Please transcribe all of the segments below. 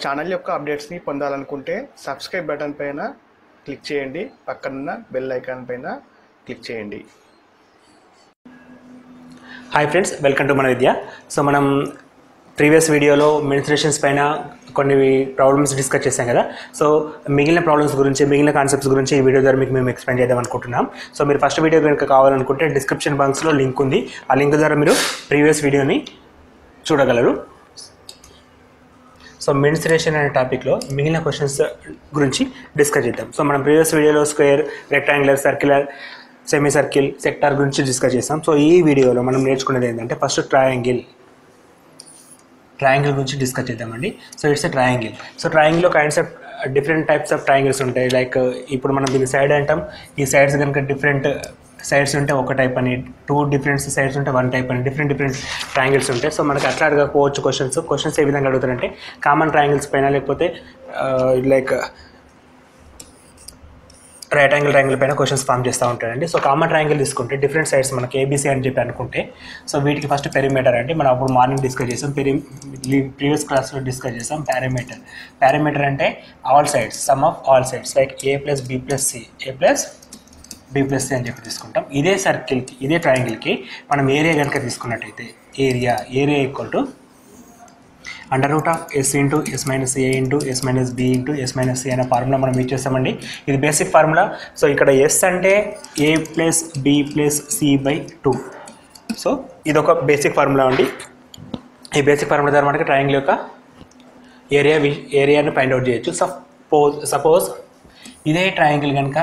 Channel యొక్క అప్డేట్స్ని పొందాలనుకుంటే subscribe button పైన క్లిక్ చేయండి పక్కనున్న బెల్ ఐకాన్ పైన క్లిక్ చేయండి హాయ్ ఫ్రెండ్స్ వెల్కమ్ టు మన విద్య సో మనం ప్రీవియస్ వీడియోలో మెన్స్ట్రేషన్స్ పైన కొన్ని ప్రాబ్లమ్స్ డిస్కస్ చేశాం కదా సో మిగిలిన ప్రాబ్లమ్స్ గురించి మిగిలిన కాన్సెప్ట్స్ గురించి ఈ వీడియో ద్వారా మీకు మేము ఎక్స్ప్లెయిన్ చేద్దాం అనుకుంటున్నాం సో మీరు ఫస్ట్ వీడియో కనుక కావాలనుకుంటే డిస్క్రిప్షన్ బాక్స్లో లింక్ ఉంది ఆ లింక్ ద్వారా మీరు ప్రీవియస్ వీడియోని చూడగలరు సో మెన్స్ట్రేషన్ అనే టాపిక్లో మిగిలిన క్వశ్చన్స్ గురించి డిస్కస్ చేద్దాం సో మనం ప్రీవియస్ వీడియోలో square rectangular circular semi circle sector గురించి డిస్కస్ చేస్తాం సో ఈ వీడియోలో మనం నేర్చుకునేది ఏంటంటే ఫస్ట్ ట్రయాంగిల్ ట్రయాంగిల్ గురించి డిస్కస్ చేద్దామండి so it's a triangle so ట్రయాంగిల్లో kinds of different types of triangles ఉంటాయి లైక్ ఇప్పుడు మనం దీని సైడ్ అంటాం ఈ సైడ్స్ కనుక డిఫరెంట్ సైడ్స్ ఉంటే ఒక టైప్ అని టూ డిఫరెంట్ సైడ్స్ ఉంటే వన్ టైప్ అని డిఫరెంట్ డిఫరెంట్ ట్రయాంగిల్స్ ఉంటాయి సో మనకి అట్లా అడగకపోవచ్చు క్వశ్చన్స్ క్వశ్చన్స్ ఏ విధంగా అడుగుతారంటే కామన్ ట్రయాంగిల్స్ పైన లేకపోతే లైక్ రైట్ యాంగిల్ ట్రయాంగిల్ పైన క్వశ్చన్స్ ఫామ్ చేస్తూ ఉంటాడండి సో కామన్ ట్రయాంగిల్ తీసుకుంటే డిఫరెంట్ సైడ్స్ మనకి ఏబీసీ అని చెప్పి అనుకుంటే సో వీటికి ఫస్ట్ పెరిమీటర్ అంటే మనం అప్పుడు మార్నింగ్ డిస్కస్ చేసాం పెరి ప్రీవియస్ క్లాస్లో డిస్కస్ చేసాం పారామీటర్ పారామీటర్ అంటే all sides sum of all sides like A plus B plus C A plus B plus C అని చెప్పి తీసుకుంటాం ఇదే సర్కిల్కి ఇదే ట్రయాంగిల్కి మనం ఏరియా కనుక తీసుకున్నట్టయితే area area equal to under root of S into S minus A into S minus B into S minus C అనే formula మనం యూజ్ చేస్తామండి ఇది బేసిక్ ఫార్ములా సో ఇక్కడ ఎస్ అంటే A plus B plus C by two so ఇది ఒక basic formula అండి ఈ బేసిక్ ఫార్ములా ద్వారా మనకి ట్రయాంగిల్ యొక్క ఏరియా ఏరియాని ఫైండ్ అవుట్ చేయొచ్చు సపోజ్ సపోజ్ ఇదే ట్రయాంగిల్ కనుక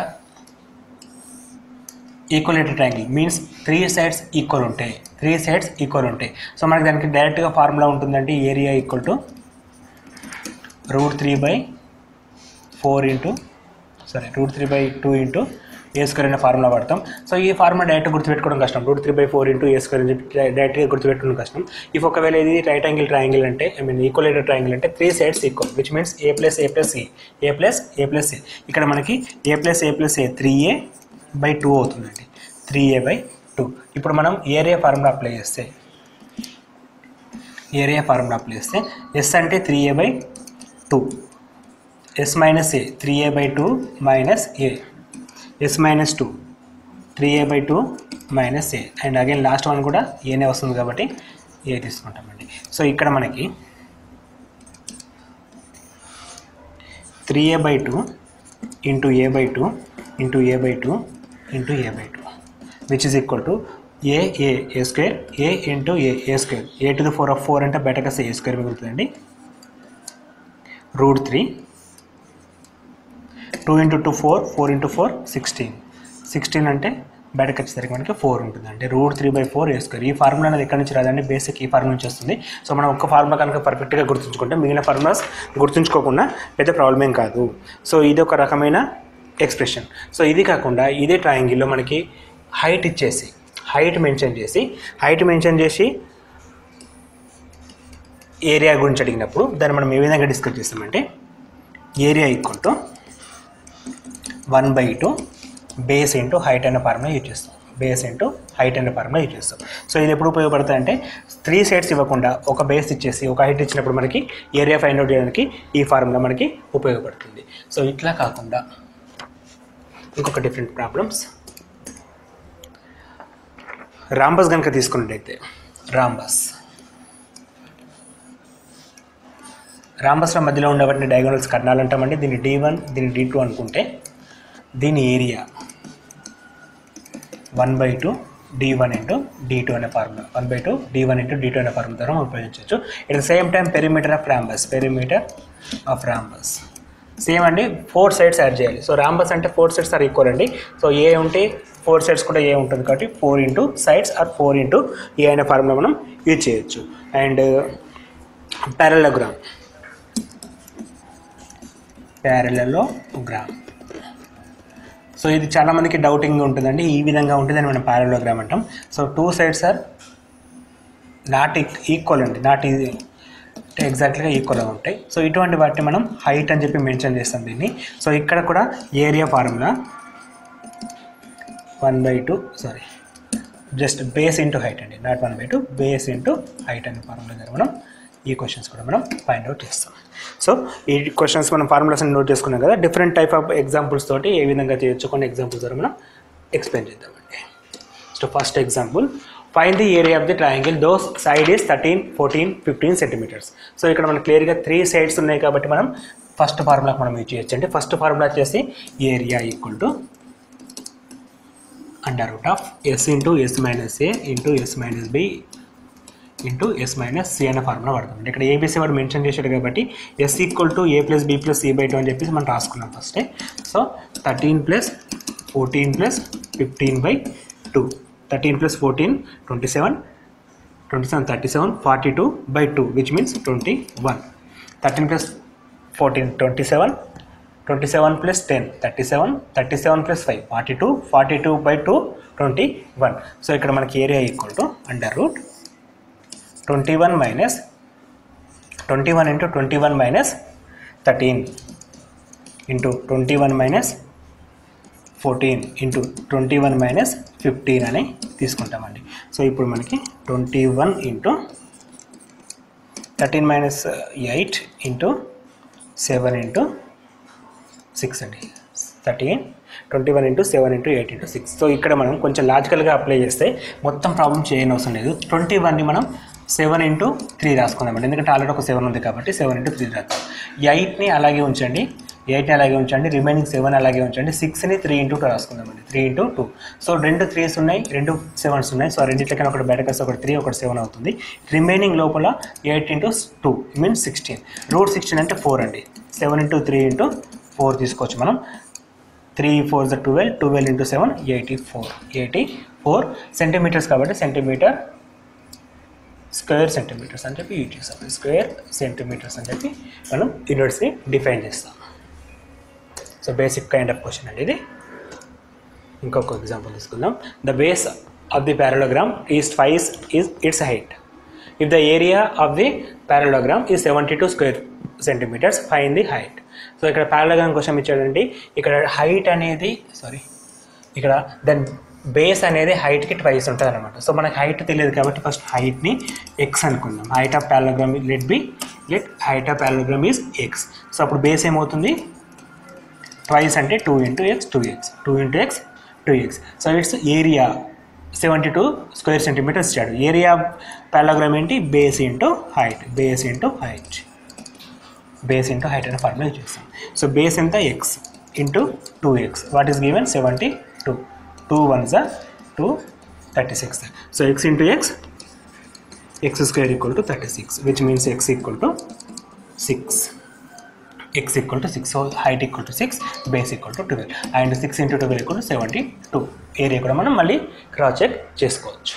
equilateral triangle means three sides equal ఉంటాయి త్రీ సైడ్స్ ఈక్వల్ ఉంటాయి సో మనకి దానికి డైరెక్ట్గా ఫార్ములా ఉంటుందంటే area equal to root three by four into sorry root three by two into A square అనే ఫార్ములా వాడతాం సో ఈ ఫార్ములా డైరెక్ట్ గుర్తుపెట్టుకోవడం కష్టం root three by four into A square అని చెప్పి డైరెక్ట్గా గుర్తుపెట్టుకోవడం కష్టం ఇఫ్ ఒకవేళ ఇది రైట్ యాంగిల్ ట్రయాంగిల్ అంటే ఐ మీన్ ఈక్వలేటెడ్ ట్రయాంగిల్ అంటే three sides equal which means A plus A plus A A plus A plus A ఇక్కడ మనకి A plus A plus A three A by two అవుతుందండి three A by two ఇప్పుడు మనం area formula apply చేస్తే area formula apply చేస్తే S అంటే three A by two S minus A three A by two minus A S minus two three A by two minus A and again last one కూడా ఏనే వస్తుంది కాబట్టి A తీసుకుంటామండి so ఇక్కడ మనకి three A by two into A by two into A by two into A by two which is equal to A A A square A into A A square A to the four of four అంటే బయటకు వస్తే ఏ స్క్వేర్ మిగులుతుందండి root three two into two four four into four sixteen sixteen అంటే బయటకు వచ్చేసరికి మనకి ఫోర్ ఉంటుంది అంటే root three by four A square ఈ ఫార్ములా అనేది ఎక్కడి నుంచి రాదండి బేసిక్ ఈ ఫార్ములా నుంచి వస్తుంది సో మనం ఒక్క ఫార్ములా కనుక పర్ఫెక్ట్గా గుర్తుంచుకుంటే మిగిలిన ఫార్ములాస్ గుర్తుంచుకోకుండా పెద్ద ప్రాబ్లం ఏం కాదు సో ఇది ఒక రకమైన ఎక్స్ప్రెషన్ సో ఇది కాకుండా ఇదే ట్రయాంగిల్లో మనకి హైట్ ఇచ్చేసి హైట్ మెన్షన్ చేసి హైట్ మెన్షన్ చేసి ఏరియా గురించి అడిగినప్పుడు దాన్ని మనం ఏ విధంగా డిస్కస్ చేస్తామంటే area equal to one by two base into height అనే ఫార్ములా యూజ్ చేస్తాం బేస్ ఇంటూ హైట్ అనే ఫార్ములా యూజ్ చేస్తాం సో ఇది ఎప్పుడు ఉపయోగపడుతుంది అంటే త్రీ సైడ్స్ ఇవ్వకుండా ఒక బేస్ ఇచ్చేసి ఒక హైట్ ఇచ్చినప్పుడు మనకి ఏరియా ఫైండ్ అవుట్ చేయడానికి ఈ ఫార్ములా మనకి ఉపయోగపడుతుంది సో ఇట్లా కాకుండా ఇంకొక డిఫరెంట్ ప్రాబ్లమ్స్ రాంబస్ కనుక తీసుకున్నట్టయితే రాంబస్ రాంబస్ల మధ్యలో ఉండే వాటిని డయాగోనల్స్ కర్ణాలు అంటామండి దీన్ని డి వన్ దీన్ని డి టూ అనుకుంటే దీని area one by two D one into D two అనే formula one by two D one into D two అనే ఫార్ములా ద్వారా మనం ఉపయోగించవచ్చు at the same time perimeter of rhombus perimeter of rhombus same అండి four sides add చేయాలి so rhombus అంటే four sides are equal అండి so A ఉంటే four sides కూడా ఏ ఉంటుంది కాబట్టి four into sides are four into A అనే formula మనం యూజ్ చేయొచ్చు అండ్ ప్యారలగ్రామ్ ప్యారలలోగ్రామ్ సో ఇది చాలా మందికి డౌటింగ్ ఉంటుందండి ఈ విధంగా ఉంటుందని మనం ప్యారలోగ్రామ్ అంటాం so two sides are not equal అండి నాట్ ఇది అంటే ఎగ్జాక్ట్లీగా ఈక్వల్గా ఉంటాయి సో ఇటువంటి వాటిని మనం హైట్ అని చెప్పి మెన్షన్ చేస్తాం దీన్ని సో ఇక్కడ కూడా area formula one by two sorry just base into height అండి not one by two base into height అనే ఫార్ములా ద్వారా మనం ఈ క్వశ్చన్స్ కూడా మనం ఫైండ్ అవుట్ చేస్తాం సో ఈ క్వశ్చన్స్ మనం ఫార్ములాస్ నోట్ చేసుకున్నాం కదా డిఫరెంట్ టైప్ ఆఫ్ ఎగ్జాంపుల్స్ తోటి ఏ విధంగా చేయొచ్చు కొన్ని ఎగ్జాంపుల్స్ ద్వారా మనం ఎక్స్ప్లెయిన్ చేద్దామండి so first example find the area of the triangle those side is thirteen fourteen fifteen centimeters so ఇక్కడ మనకు క్లియర్గా త్రీ సైడ్స్ ఉన్నాయి కాబట్టి మనం ఫస్ట్ ఫార్ములాకి మనం యూజ్ చేయొచ్చు అంటే ఫస్ట్ ఫార్ములా వచ్చేసి area equal to under root of S into S minus A into S minus B into S minus C అనే ఫార్ములా పడుతుంది ఇక్కడ ఏబీసీ వాడు మెన్షన్ చేశాడు కాబట్టి S equal to A plus B plus C by two అని చెప్పేసి మనం రాసుకున్నాం ఫస్టే so thirteen plus fourteen plus fifteen by two thirteen plus fourteen twenty seven twenty seven thirty seven forty two by two which means twenty one thirteen plus fourteen twenty seven twenty seven plus ten thirty seven thirty seven plus five forty two forty two by two twenty one so ఇక్కడ మనకి area equal to under root twenty one minus twenty one into twenty one minus thirteen into twenty one minus fourteen into twenty one minus fifteen అని తీసుకుంటామండి so ఇప్పుడు మనకి twenty one into thirteen minus eight into seven into six అండి thirteen twenty one into seven into eight into six so ఇక్కడ మనం కొంచెం లాజికల్గా apply చేస్తే మొత్తం ప్రాబ్లం చేయని అవసరం లేదు ట్వంటీ వన్ని మనం సెవెన్ ఇంటూ త్రీ రాసుకుందామండి ఎందుకంటే ఆల్రెడీ ఒక సెవెన్ ఉంది కాబట్టి సెవెన్ ఇంటూ త్రీ రాస్తాం ఎయిట్ని అలాగే ఉంచండి ఎయిట్ని అలాగే ఉంచండి రిమైనింగ్ సెవెన్ అలాగే ఉంచండి సిక్స్ని త్రీ ఇంటూ టూ రాసుకుందామండి త్రీ ఇంటూ టూ సో రెండు త్రీస్ ఉన్నాయి రెండు సెవెన్స్ ఉన్నాయి సో రెండింటికైనా ఒకటి బయటకు వస్తే ఒకటి త్రీ ఒకటి సెవెన్ అవుతుంది రిమైనింగ్ లోపల eight into two means sixteen root sixteen అంటే ఫోర్ అండి seven into three into four తీసుకోవచ్చు మనం three four the twelve twelve into seven eighty four eighty four centimeters కాబట్టి సెంటీమీటర్ స్క్వేర్ సెంటీమీటర్స్ అని చెప్పి యూజ్ చేస్తాం స్క్వేర్ సెంటీమీటర్స్ అని చెప్పి మనం యూనిట్స్ని డిఫైన్ చేస్తాం so basic kind of question అండి ఇది ఇంకొక ఎగ్జాంపుల్ తీసుకుందాం the base of the parallelogram is twice is its height if the area of the parallelogram is seventy two square centimeters find the height so ఇక్కడ parallelogram question ఇచ్చాడండి ఇక్కడ height అనేది sorry ఇక్కడ దాని బేస్ అనేది హైట్కి twice ఉంటుంది అనమాట so మనకి హైట్ తెలియదు కాబట్టి ఫస్ట్ హైట్ని ఎక్స్ అనుకుందాం height of parallelogram let be let height of parallelogram is X so అప్పుడు బేస్ ఏమవుతుంది ట్వైస్ అంటే two into X two X two into X two X so it's area seventy two square centimeters ఇచ్చాడు area parallelogram ఏంటి base into height base into height base into height అనే formula use చేస్తాం so base ఎంత X into two X what is given seventy two two one జా two thirty six so X into X X square equal to thirty six which means X equal to six X equal to six so height equal to six base equal to twelve and six into twelve equal to seventy two area కూడా మనం మళ్ళీ cross check చేసుకోవచ్చు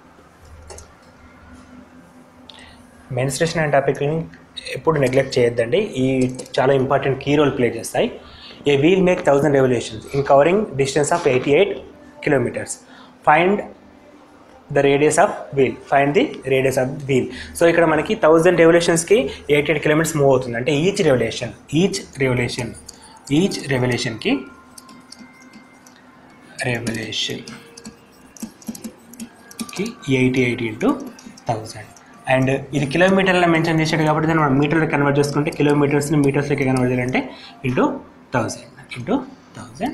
menstruation అనే టాపిక్ని ఎప్పుడు neglect చేయొద్దండి ఈ చాలా ఇంపార్టెంట్ కీ రోల్ ప్లే చేస్తాయి a wheel make thousand revolutions in covering distance of eighty eight kilometers find the radius of wheel find the radius of wheel so ఇక్కడ మనకి థౌజండ్ రెవల్యూషన్స్కి ఎయిట్ ఎయిట్ కిలోమీటర్స్ మూవ్ అవుతుంది అంటే each revolution each revolution each రెవల్యూషన్కి రెవల్యూషన్కి eighty eight into thousand and ఇది కిలోమీటర్లో mention చేశాడు కాబట్టి దాన్ని మనం మీటర్లో కన్వర్ట్ చేసుకుంటే కిలోమీటర్స్ని మీటర్స్లోకి కన్వర్ట్ చేయాలంటే into thousand into thousand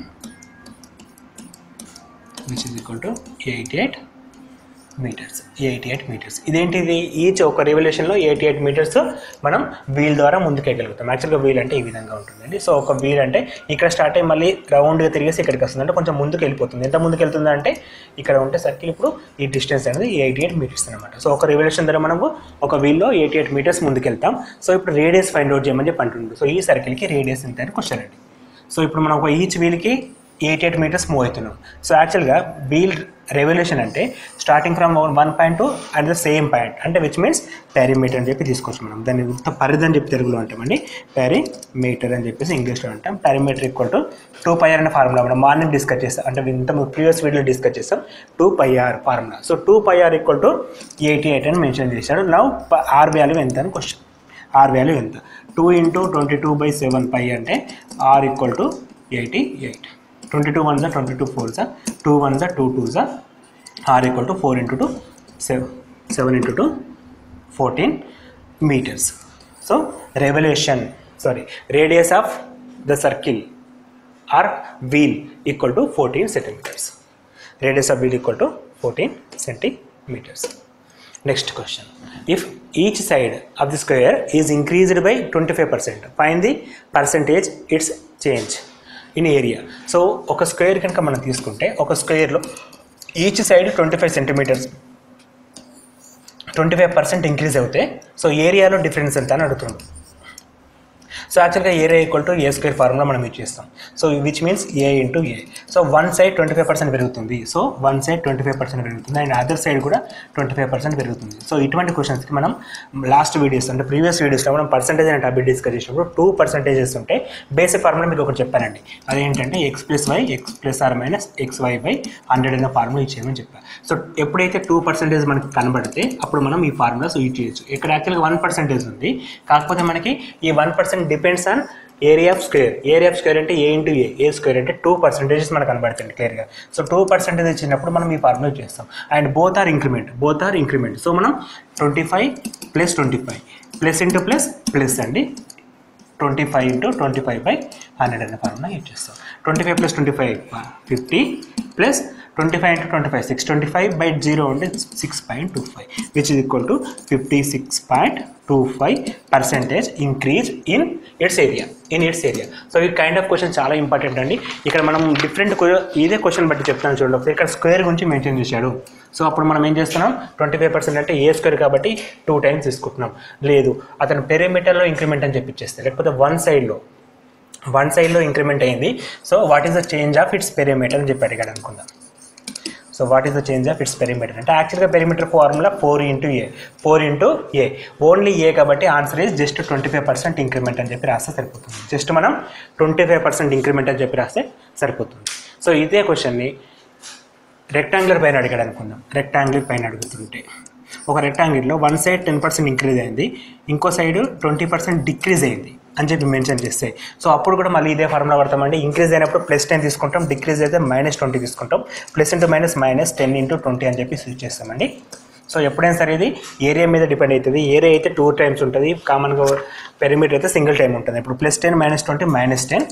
which is equal to eighty eight meters eighty eight meters ఇదేంటిది ఈచ్ ఒక రెవల్యూషన్లో ఎయిటీ ఎయిట్ మీటర్స్ మనం వీల్ ద్వారా ముందుకెళ్ళగలుగుతాం యాక్చువల్గా వీల్ అంటే ఈ విధంగా ఉంటుందండి సో ఒక వీల్ అంటే ఇక్కడ స్టార్ట్ అయ్యి మళ్ళీ రౌండ్గా తిరిగేసి ఇక్కడికి వస్తుంది అంటే కొంచెం ముందుకు వెళ్ళిపోతుంది ఎంత ముందుకు వెళ్తుంది అంటే ఇక్కడ ఉంటే సర్కిల్ ఇప్పుడు ఈ డిస్టెన్స్ అనేది ఎయిటీ ఎయిట్ మీటర్స్ అనమాట సో ఒక రెవల్యూషన్ ద్వారా మనము ఒక వీల్లో ఎయిటీ ఎయిట్ మీటర్స్ ముందుకెళ్తాం సో ఇప్పుడు రేడియస్ ఫైండ్ అవుట్ చేయమని చెప్పి అంటుండు సో ఈ సర్కిల్కి రేడియస్ ఎంత అని క్వశ్చన్ అండి సో ఇప్పుడు మనం ఒక ఈచ్ వీల్కి ఎయిట్ ఎయిట్ మీటర్స్ మూవ్ అవుతున్నాం సో యాక్చువల్గా వీల్ రెవల్యూషన్ అంటే starting from one point to at the same point అంటే విచ్ మీన్స్ ప్యారీమీటర్ అని చెప్పి తీసుకోవచ్చు మనం దాన్ని ఉత్త పరిధి అని చెప్పి తెలుగులో అంటామండి ప్యారీమీటర్ అని చెప్పేసి ఇంగ్లీష్లో అంటాం perimeter equal to two pi r అనే ఫార్ములా మనం మార్నింగ్ డిస్కస్ చేస్తాం అంటే ఇంత ప్రీవియస్ వీడియో డిస్కస్ చేస్తాం two pi r formula so two pi r equal to eighty eight అని మెన్షన్ చేశాడు నవ్ ఆర్ వాల్యూ ఎంత అని క్వశ్చన్ ఆర్ వాల్యూ ఎంత two into twenty two by seven pi అంటే r equal to eighty eight twenty two one జా twenty two four జా two one జా two two జా r equal to four into two seven seven into two fourteen metres so revolution sorry radius of the circle or wheel equal to fourteen centimetres radius of wheel equal to 14 centimeters. Next question. If each side of the square is increased by 25%, find the percentage its change in area. So ఒక square కనుక మనం తీసుకుంటే ఒక స్క్వేర్లో each side twenty five centimetres twenty five percent increase అవుతే so ఏరియాలో difference ఎంత అని అడుగుతుంది సో యాక్చువల్గా area equal to a square formula మనం యూజ్ చేస్తాం so which means a into a so one side twenty five percent పెరుగుతుంది so one side twenty five percent పెరుగుతుంది అండ్ అదర్ సైడ్ కూడా ట్వంటీ ఫైవ్ పర్సెంట్ పెరుగుతుంది so ఇటువంటి క్వశ్చన్స్కి మనం last videos అంటే ప్రీవియస్ వీడియోస్లో మనం పర్సెంటేజ్ అనే టాపిక్ డిస్కస్ చేసినప్పుడు టూ పర్సెంటేజెస్ ఉంటే బేసిక్ ఫార్ములా మీకు ఒకటి చెప్పానండి అదేంటంటే x plus y x plus or minus x y by hundred అనే ఫార్ములా ఇచ్చేయమని చెప్పాను సో ఎప్పుడైతే టూ పర్సెంటేజ్ మనకి కనబడితే అప్పుడు మనం ఈ ఫార్ములాస్ యూజ్ చేయొచ్చు ఇక్కడ యాక్చువల్గా వన్ పర్సెంటేజ్ ఉంది కాకపోతే మనకి ఈ one percent depends on area of square area of square అంటే a into A A square అంటే టూ పర్సెంటేజెస్ మనకు కనబడుతుంది క్లియర్గా సో టూ పర్సెంటేజ్ ఇచ్చినప్పుడు మనం ఈ ఫార్ములా చేస్తాం and both are increment both are increment so మనం twenty five plus twenty five plus into plus plus అండి twenty five into twenty five by hundred అనే ఫార్ములా యూజ్ చేస్తాం twenty five plus twenty five fifty plus twenty five into twenty five six twenty five by zero అంటే six point two five which is equal to fifty six point two five percentage increase in its area in its area so ఈ kind of question చాలా important అండి ఇక్కడ మనం different ఇదే question బట్టి చెప్తాను చూడండి ఒకసారి ఇక్కడ స్క్వేర్ గురించి మెన్షన్ చేశాడు సో అప్పుడు మనం ఏం చేస్తున్నాం ట్వంటీ ఫైవ్ పర్సెంట్ అంటే ఏ స్క్వేర్ కాబట్టి టూ టైమ్స్ తీసుకుంటున్నాం లేదు అతను పెరిమీటర్లో ఇంక్రిమెంట్ అని చెప్పిచ్చేస్తే లేకపోతే వన్ సైడ్లో వన్ సైడ్లో ఇంక్రిమెంట్ అయింది so what is the change of its perimeter అని చెప్పి అడిగాడు అనుకుందాం so what is the change of its perimeter అంటే యాక్చువల్గా perimeter formula four into a four into a only a కాబట్టి answer is just twenty five percent increment అని చెప్పి రాస్తే సరిపోతుంది జస్ట్ మనం ట్వంటీ ఫైవ్ పర్సెంట్ ఇంక్రిమెంట్ అని చెప్పి రాస్తే సరిపోతుంది సో ఇదే క్వశ్చన్ని రెక్టాంగులర్ పైన అడిగాడు అనుకుందాం రెక్టాంగిల్ పైన అడుగుతుంటే ఒక రెక్టాంగిల్లో one side ten percent increase అయింది ఇంకో సైడ్ ట్వంటీ పర్సెంట్ డిక్రీజ్ అయింది అని చెప్పి మెన్షన్ చేస్తే సో అప్పుడు కూడా మళ్ళీ ఇదే ఫార్ములా పడతామండి ఇంక్రీజ్ అయినప్పుడు ప్లస్ టెన్ తీసుకుంటాం డిక్రీజ్ అయితే మైనస్ ట్వంటీ తీసుకుంటాం plus into minus minus ten into twenty అని చెప్పి యూజ్ చేస్తామండి సో ఎప్పుడైనా సరే ఇది ఏరియా మీద డిపెండ్ అవుతుంది ఏరియా అయితే టూ టైమ్స్ ఉంటుంది కామన్గా పెరిమీటర్ అయితే సింగిల్ టైం ఉంటుంది ఇప్పుడు plus ten minus twenty minus ten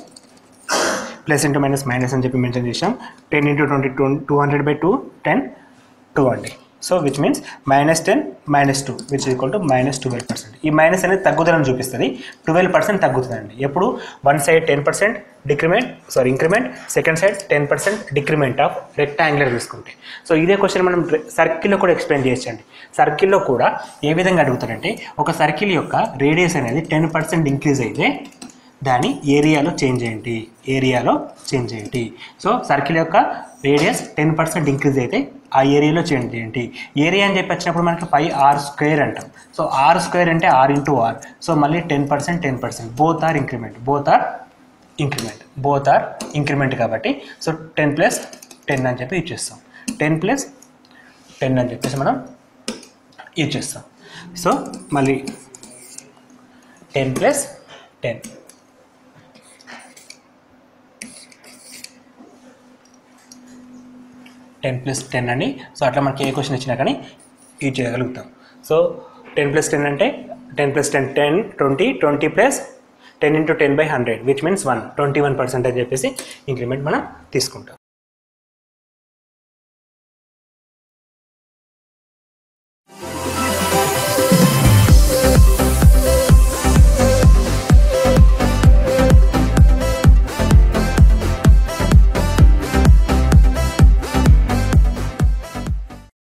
plus into minus minus అని చెప్పి మెన్షన్ చేసాం ten into twenty two two hundred by two ten two అండి so which means minus ten minus two which equal to minus twelve percent ఈ minus అనేది తగ్గుదలని చూపిస్తుంది twelve percent తగ్గుతుందండి ఎప్పుడు one side ten percent decrement sorry increment second side ten percent decrement of rectangular తీసుకుంటే so ఇదే question మనం సర్కిల్లో కూడా ఎక్స్ప్లెయిన్ చేయొచ్చండి సర్కిల్లో కూడా ఏ విధంగా అడుగుతారంటే ఒక సర్కిల్ యొక్క రేడియస్ అనేది టెన్ పర్సెంట్ ఇంక్రీజ్ అయితే దాని ఏరియాలో చేంజ్ ఏంటి ఏరియాలో చేంజ్ ఏంటి సో సర్కిల్ యొక్క రేడియస్ టెన్ పర్సెంట్ ఇంక్రీజ్ అయితే ఆ ఏరియాలో చేంజ్ ఏంటి ఏరియా అని చెప్పి వచ్చినప్పుడు మనకి పై ఆర్ స్క్వేర్ అంటాం సో ఆర్ స్క్వేర్ అంటే ఆర్ ఇంటూ ఆర్ సో మళ్ళీ ten percent ten percent both are increment both are increment both are increment కాబట్టి సో టెన్ ప్లస్ టెన్ అని చెప్పి యూజ్ చేస్తాం టెన్ ప్లస్ టెన్ అని చెప్పేసి మనం యూజ్ చేస్తాం సో మళ్ళీ ten plus ten ten plus ten అని సో అట్లా మనకి ఏ క్వశ్చన్ ఇచ్చినా కానీ యూజ్ చేయగలుగుతాం సో టెన్ ప్లస్ టెన్ అంటే ten plus ten ten twenty twenty plus ten into ten by hundred which means one twenty one percent అని చెప్పేసి ఇంక్రిమెంట్ మనం తీసుకుంటాం